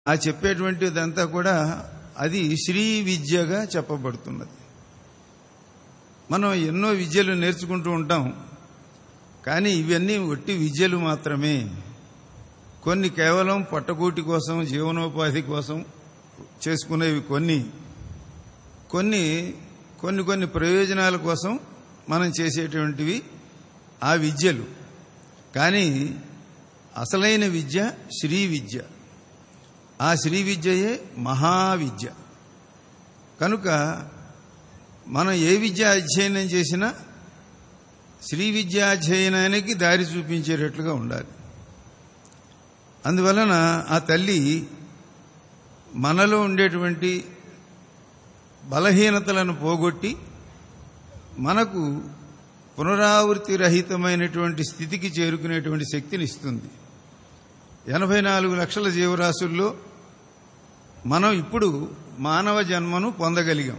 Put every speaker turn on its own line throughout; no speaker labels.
ఆ చెప్పేటువంటిదంతా కూడా అది శ్రీ విద్యగా చెప్పబడుతున్నది మనం ఎన్నో విద్యలు నేర్చుకుంటూ ఉంటాం కానీ ఇవన్నీ ఒట్టి విద్యలు మాత్రమే కొన్ని కేవలం పట్టకూటి కోసం జీవనోపాధి కోసం చేసుకునేవి కొన్ని కొన్ని కొన్ని కొన్ని ప్రయోజనాల కోసం మనం చేసేటువంటివి ఆ విద్యలు కానీ అసలైన విద్య శ్రీ విద్య ఆ శ్రీ విద్యయే మహావిద్య కనుక మనం ఏ విద్య అధ్యయనం చేసినా శ్రీ విద్యాధ్యయనానికి దారి చూపించేటట్లుగా ఉండాలి అందువలన ఆ తల్లి మనలో ఉండేటువంటి బలహీనతలను పోగొట్టి మనకు పునరావృత్తి రహితమైనటువంటి స్థితికి చేరుకునేటువంటి శక్తిని ఇస్తుంది ఎనభై నాలుగు లక్షల జీవరాశుల్లో మనం ఇప్పుడు మానవ జన్మను పొందగలిగాం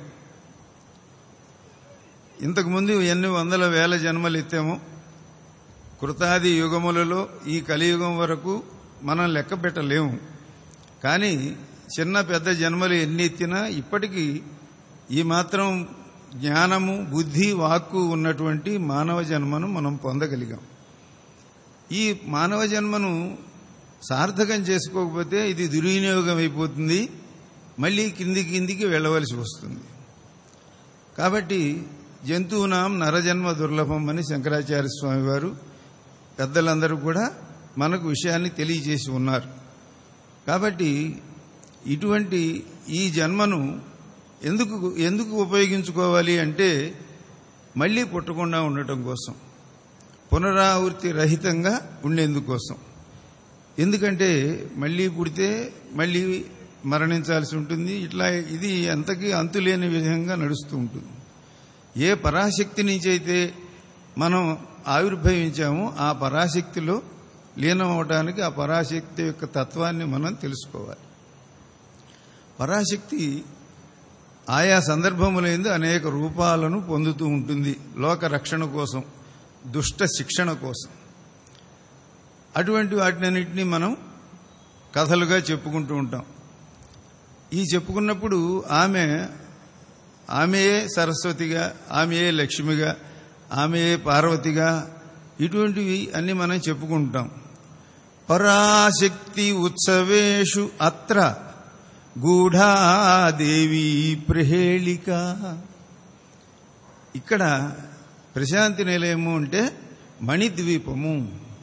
ఇంతకుముందు ఎన్ని వందల వేల జన్మలు ఎత్తామో కృతాది యుగములలో ఈ కలియుగం వరకు మనం లెక్క పెట్టలేము కానీ చిన్న పెద్ద జన్మలు ఎన్ని ఎత్తినా ఇప్పటికీ ఈ మాత్రం జ్ఞానము బుద్ధి వాక్కు ఉన్నటువంటి మానవ జన్మను మనం పొందగలిగాం ఈ మానవ జన్మను సార్థకం చేసుకోకపోతే ఇది దుర్వినియోగం అయిపోతుంది మళ్ళీ కింది కిందికి వెళ్ళవలసి వస్తుంది కాబట్టి జంతువునాం నరజన్మ దుర్లభం అని శంకరాచార్య స్వామి వారు పెద్దలందరూ కూడా మనకు విషయాన్ని తెలియజేసి ఉన్నారు కాబట్టి ఇటువంటి ఈ జన్మను ఎందుకు ఎందుకు ఉపయోగించుకోవాలి అంటే మళ్ళీ పుట్టకుండా ఉండటం కోసం పునరావృత్తి రహితంగా ఉండేందుకోసం ఎందుకంటే మళ్ళీ పుడితే మళ్ళీ మరణించాల్సి ఉంటుంది ఇట్లా ఇది ఎంతకీ అంతులేని విధంగా నడుస్తూ ఉంటుంది ఏ పరాశక్తి నుంచి అయితే మనం ఆవిర్భవించామో ఆ పరాశక్తిలో లీనం అవడానికి ఆ పరాశక్తి యొక్క తత్వాన్ని మనం తెలుసుకోవాలి పరాశక్తి ఆయా సందర్భములందు అనేక రూపాలను పొందుతూ ఉంటుంది లోక రక్షణ కోసం దుష్ట శిక్షణ కోసం అటువంటి వాటినన్నింటినీ మనం కథలుగా చెప్పుకుంటూ ఉంటాం ఈ చెప్పుకున్నప్పుడు ఆమె ఆమెయే సరస్వతిగా ఆమెయే లక్ష్మిగా ఆమెయే పార్వతిగా ఇటువంటివి అన్ని మనం చెప్పుకుంటాం పరాశక్తి ఉత్సవేషు అత్ర గూఢాదేవి ప్రహేళిక ఇక్కడ ప్రశాంతి నిలయము అంటే మణిద్వీపము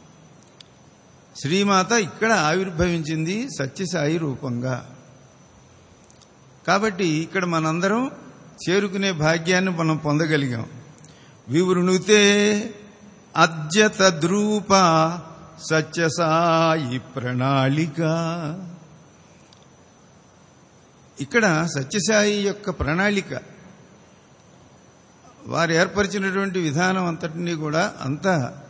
శ్రీమాత ఇక్కడ ఆవిర్భవించింది సత్యసాయి రూపంగా కాబట్టి ఇక్కడ మనందరం చేరుకునే భాగ్యాన్ని మనం పొందగలిగాం వివృణుతే అద్య తద్రూప సత్యసాయి ప్రణాళిక ఇక్కడ సత్యసాయి యొక్క ప్రణాళిక వారు ఏర్పరిచినటువంటి విధానం అంతటినీ కూడా అంత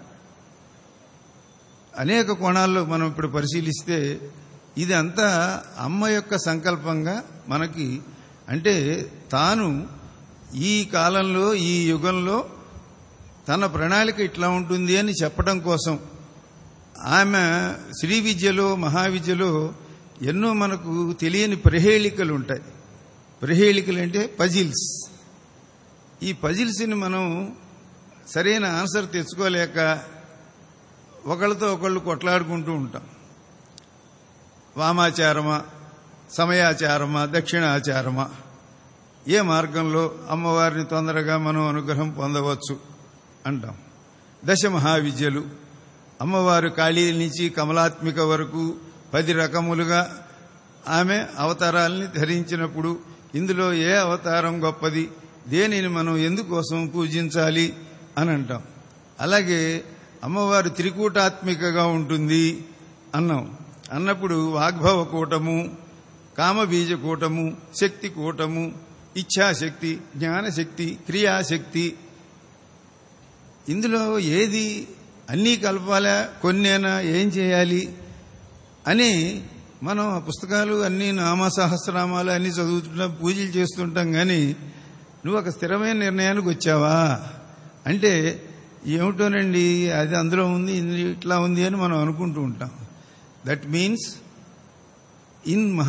అనేక కోణాల్లో మనం ఇప్పుడు పరిశీలిస్తే ఇది అంతా అమ్మ యొక్క సంకల్పంగా మనకి అంటే తాను ఈ కాలంలో ఈ యుగంలో తన ప్రణాళిక ఇట్లా ఉంటుంది అని చెప్పడం కోసం ఆమె శ్రీ విద్యలో మహావిద్యలో ఎన్నో మనకు తెలియని ప్రహేళికలు ఉంటాయి ప్రహేళికలు అంటే పజిల్స్ ఈ పజిల్స్ని మనం సరైన ఆన్సర్ తెచ్చుకోలేక ఒకళ్ళతో ఒకళ్ళు కొట్లాడుకుంటూ ఉంటాం వామాచారమా సమయాచారమా దక్షిణాచారమా ఏ మార్గంలో అమ్మవారిని తొందరగా మనం అనుగ్రహం పొందవచ్చు అంటాం దశ మహావిద్యలు అమ్మవారు కాళీ నుంచి కమలాత్మిక వరకు పది రకములుగా ఆమె అవతారాల్ని ధరించినప్పుడు ఇందులో ఏ అవతారం గొప్పది దేనిని మనం ఎందుకోసం పూజించాలి అని అంటాం అలాగే అమ్మవారు త్రికూటాత్మికగా ఉంటుంది అన్నాం అన్నప్పుడు వాగ్భవ కూటము కామబీజ కూటము శక్తి కూటము ఇచ్ఛాశక్తి జ్ఞానశక్తి క్రియాశక్తి ఇందులో ఏది అన్నీ కలపాలా కొన్నేనా ఏం చేయాలి అని మనం ఆ పుస్తకాలు అన్ని నామ సహస్రనామాలు అన్ని చదువుతుంటాం పూజలు చేస్తుంటాం కానీ నువ్వు ఒక స్థిరమైన నిర్ణయానికి వచ్చావా అంటే ఏమిటోనండి అది అందులో ఉంది ఇది ఇట్లా ఉంది అని మనం అనుకుంటూ ఉంటాం దట్ మీన్స్ ఇన్